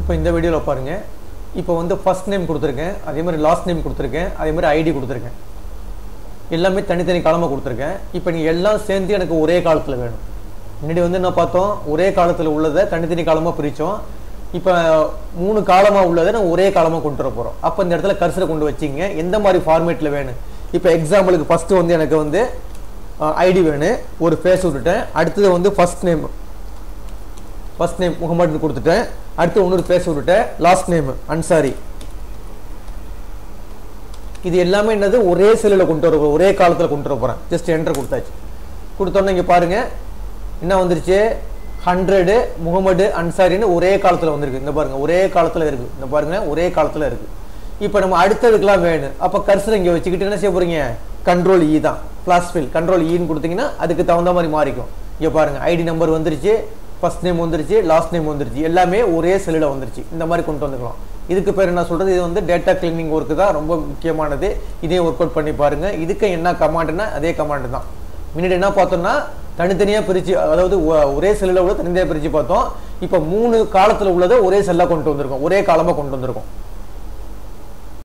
இப்போ இந்த வீடியோவில் பாருங்க இப்போ வந்து ஃபர்ஸ்ட் நேம் கொடுத்துருக்கேன் அதே மாதிரி லாஸ்ட் நேம் கொடுத்துருக்கேன் அதே மாதிரி ஐடி கொடுத்துருக்கேன் எல்லாமே தனித்தனி காலமாக கொடுத்துருக்கேன் இப்போ நீங்கள் எல்லாம் சேர்ந்து எனக்கு ஒரே காலத்தில் வேணும் முன்னாடி வந்து என்ன பார்த்தோம் ஒரே காலத்தில் உள்ளதை தனித்தனி காலமாக பிரித்தோம் இப்போ மூணு காலமாக உள்ளதை நான் ஒரே காலமாக கொண்டு வர போகிறோம் அப்போ இந்த இடத்துல கர்சரை கொண்டு வச்சிங்க எந்த மாதிரி ஃபார்மேட்டில் வேணும் இப்போ எக்ஸாம்பிளுக்கு ஃபஸ்ட்டு வந்து எனக்கு வந்து ஐடி வேணும் ஒரு ஃபேஸ் விட்டுட்டேன் அடுத்தது வந்து ஃபர்ஸ்ட் நேம் ஃபர்ஸ்ட் நேம் முகமதுன்னு கொடுத்துட்டேன் அடுத்து இன்னொரு ஃபேஸ் விட்டுட்டேன் லாஸ்ட் நேம் அன்சாரி இது எல்லாமே என்னது ஒரே செல்லில் கொண்டு வர போறேன், ஒரே காலத்தில் கொண்டு வர போகிறேன் ஜஸ்ட் என்டர் கொடுத்தாச்சு கொடுத்தோன்னே இங்கே பாருங்க என்ன வந்துருச்சு ஹண்ட்ரடு முகமது அன்சாரின்னு ஒரே காலத்தில் வந்திருக்கு இந்த பாருங்க ஒரே காலத்தில் இருக்கு இந்த பாருங்க ஒரே காலத்தில் இருக்கு இப்போ நம்ம அடுத்ததுக்கெல்லாம் வேணும் அப்போ கர்சர் இங்கே வச்சுக்கிட்டு என்ன செய்ய போறீங்க கண்ட்ரோல் இ தான் கிளாஸ் ஃபில் கண்ட்ரோல் ஈன்னு கொடுத்தீங்கன்னா அதுக்கு தகுந்த மாதிரி மாறிக்கும் இங்கே பாருங்க ஐடி நம்பர் வந்துருச்சு ஃபர்ஸ்ட் நேம் வந்துருச்சு லாஸ்ட் நேம் வந்துருச்சு எல்லாமே ஒரே செல்லில் வந்துருச்சு இந்த மாதிரி கொண்டு வந்துக்கலாம் இதுக்கு பேர் என்ன சொல்றது இது வந்து டேட்டா கிளீனிங் ஒர்க்கு தான் ரொம்ப முக்கியமானது இதே ஒர்க் அவுட் பண்ணி பாருங்க இதுக்கு என்ன கமாண்டுனா அதே கமாண்டு தான் முன்னாடி என்ன பார்த்தோம்னா தனித்தனியாக பிரித்து அதாவது ஒ- ஒரே செல்லில் உள்ள தனித்தனியாக பிரித்து பார்த்தோம் இப்போ மூணு காலத்தில் உள்ளதை ஒரே செல்லாக கொண்டு வந்திருக்கோம் ஒரே காலமாக கொண்டு வந்திருக்கோம்